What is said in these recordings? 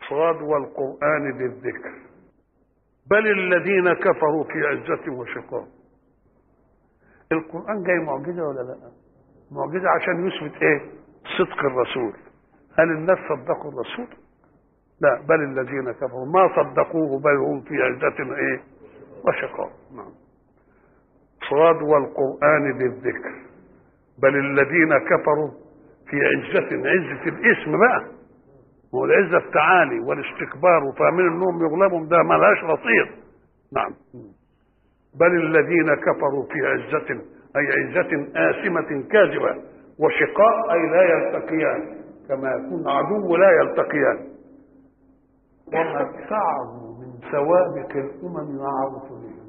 صاد والقرآن ذي الذكر بل الذين كفروا في عزة وشقاق القرآن جاي معجزة ولا لا معجزة عشان يثبت ايه صدق الرسول هل الناس صدقوا الرسول لا بل الذين كفروا ما صدقوه بل هم في عزة ايه وشقاق نعم صاد والقرآن ذي الذكر بل الذين كفروا في عزة عزة الاسم بقى هو العزة التعالي والاستكبار وفاهمين انهم يغلبهم ده ملهاش رصيد نعم بل الذين كفروا في عزة أي عزة آثمة كاذبة وشقاء أي لا يلتقيان كما يكون عدو لا يلتقيان وما ابتعدوا من سوابق الأمم مع رسلهم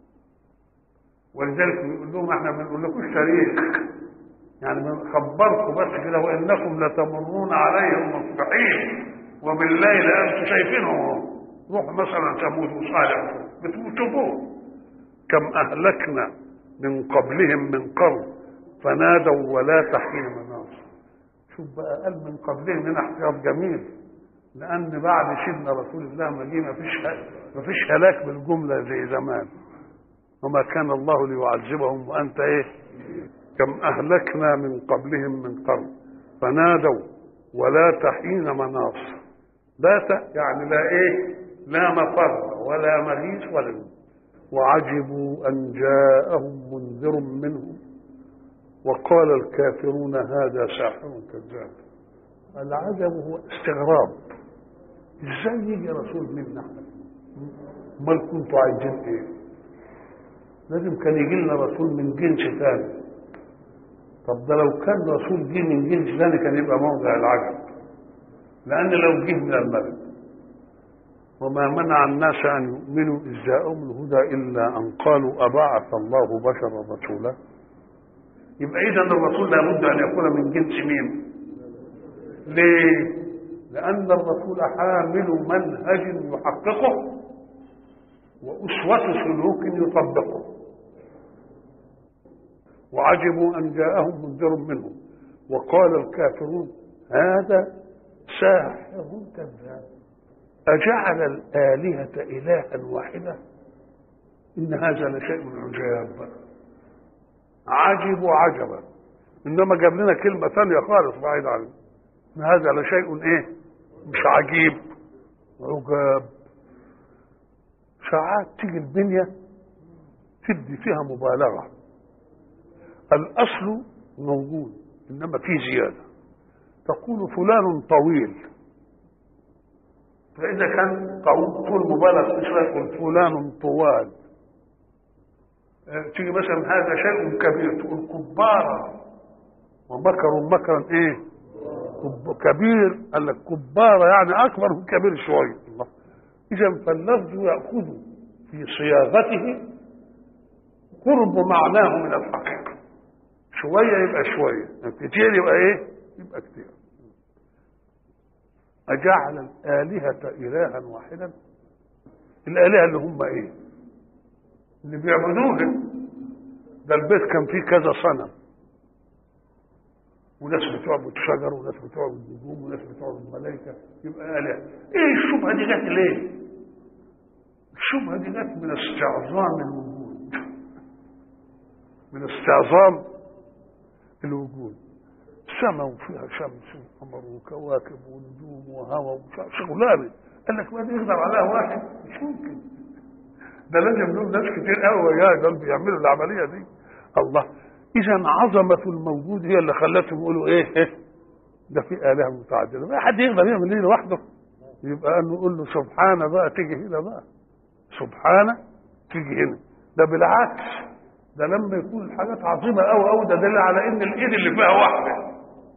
ولذلك بيقول لهم احنا بنقول لكم شريك يعني خبركم بس كده وانكم لتمرون عليهم مصبحين وبالليل انتم شايفينهم روح مثلا ثمود وصالح بتشوفوه كم اهلكنا من قبلهم من قرن فنادوا ولا تحين مناص شوف بقى قال من قبلهم هنا احتياط جميل لان بعد سيدنا رسول الله ما جه ما فيش ما فيش هلاك بالجمله زي زمان وما كان الله ليعذبهم وانت ايه كم اهلكنا من قبلهم من قرن فنادوا ولا تحين مناص لا ت... يعني لا ايه لا مفر ولا مغيث ولا نوم. وعجبوا ان جاءهم منذر منهم وقال الكافرون هذا ساحر كذاب العجب هو استغراب ازاي يجي رسول منا احنا امال كنتوا عايزين ايه لازم كان يجي لنا رسول من جنس ثاني طب ده لو كان رسول جه من جنس ثاني كان يبقى موضع العجب لان لو جه من الملك وما منع الناس ان يؤمنوا اذ جاءهم الهدى الا ان قالوا ابعث الله بشرا رسولا يبقى اذا الرسول لابد ان يكون من جنس مين ليه لان الرسول حامل منهج يحققه واسوه سلوك يطبقه وعجبوا ان جاءهم منذر منهم وقال الكافرون هذا ساحر كذاب أجعل الآلهة إلها واحدة إن هذا لشيء عجاب عجب عجبا إنما جاب لنا كلمة ثانية خالص بعيد عنه إن هذا لشيء إيه مش عجيب عجاب ساعات تيجي الدنيا تدي فيها مبالغة الأصل موجود إنما في زيادة تقول فلان طويل فإذا كان طول مبالغ في شوية يقول فلان طوال تيجي مثلا هذا شيء كبير تقول كبارا ومكروا مكرا ايه كب- كبير قال لك كبارة يعني أكبر من كبير شوية الله إذا فاللفظ يأخذ في صياغته قرب معناه من الحقيقة شوية يبقى شوية كتير يبقى ايه يبقى كتير أجعل الآلهة إلها واحدا الآلهة اللي هم إيه اللي بيعبدوه ده البيت كان فيه كذا صنم وناس بتعبد شجر وناس بتعبد نجوم وناس بتعبد ملائكة يبقى آلهة إيه الشبهة دي جت ليه الشبهة دي جت من استعظام الوجود من استعظام الوجود سماء وفيها شمس وقمر وكواكب ونجوم وهواء شغلانه قال لك ما يقدر عليها واحد مش ممكن ده لازم له ناس كتير قوي وياه دول بيعملوا العمليه دي الله اذا عظمه الموجود هي اللي خلتهم يقولوا ايه إيه؟ ده في الهه متعدده ما حد يقدر يعمل دي لوحده يبقى انه يقول له سبحانه بقى تيجي هنا بقى سبحانه تيجي هنا ده بالعكس ده لما يكون الحاجات عظيمه قوي قوي ده دليل على ان الايد اللي فيها واحده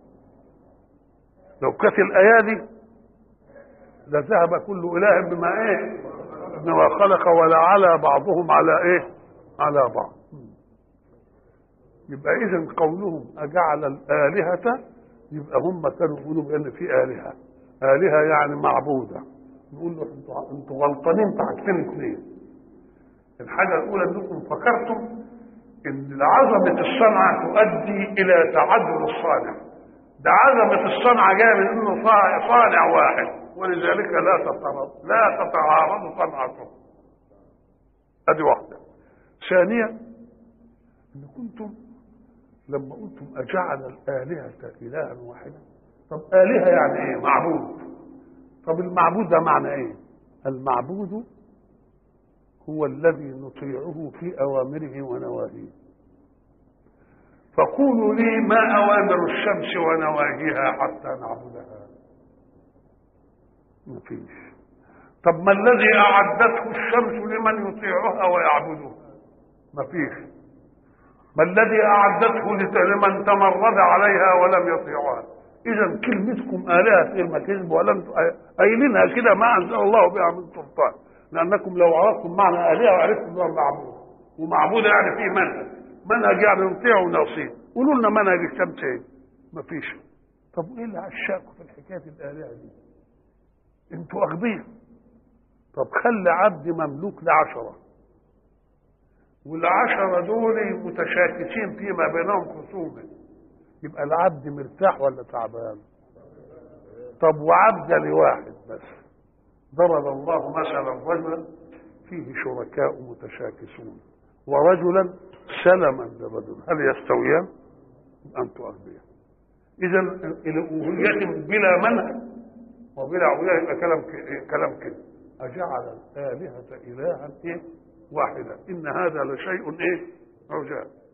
لو كانت الايادي لذهب كل اله بما ايه بما خلق ولا على بعضهم على ايه على بعض يبقى اذا قولهم اجعل الالهه يبقى هم كانوا يقولوا بان في الهه الهه يعني معبوده نقول له انتوا انتوا غلطانين في حاجتين اثنين الحاجه الاولى انكم فكرتم ان عظمه الصنعه تؤدي الى تعدد الصانع ده عظمه الصنعه جايه من انه صانع واحد ولذلك لا تتعارض لا تتعارض صنعته ادي واحده ثانيا ان كنتم لما قلتم اجعل الالهه الها واحدا طب الهه يعني ايه معبود طب المعبود ده معنى ايه المعبود هو الذي نطيعه في اوامره ونواهيه فقولوا لي ما اوامر الشمس ونواهيها حتى نعبدها ما فيش طب ما الذي اعدته الشمس لمن يطيعها ويعبدها ما فيش ما الذي اعدته لمن تمرد عليها ولم يطيعها اذا كلمتكم الهه غير ما كذب ولم قايلينها كده ما انزل الله بها من سلطان لانكم لو عرفتم معنى الهه وعرفتم انه معبود ومعبود يعني فيه منهج منهج يعني نطيع ونصير قولوا لنا منهج الشمس ايه مفيش طب ايه اللي عشاكم في الحكايه الالهه دي انتوا اغبياء طب خلي عبد مملوك لعشره والعشرة دول متشاكسين فيما بينهم خصومة يبقى العبد مرتاح ولا تعبان طب وعبد لواحد بس ضرب الله مثلا رجلا فيه شركاء متشاكسون ورجلا سلما لرجل هل يستويان انتم اغبياء اذا الالوهيه بلا منهج وبلا عبوديه يبقى كلام كلام كده اجعل الالهه الها ايه واحده ان هذا لشيء ايه عجاب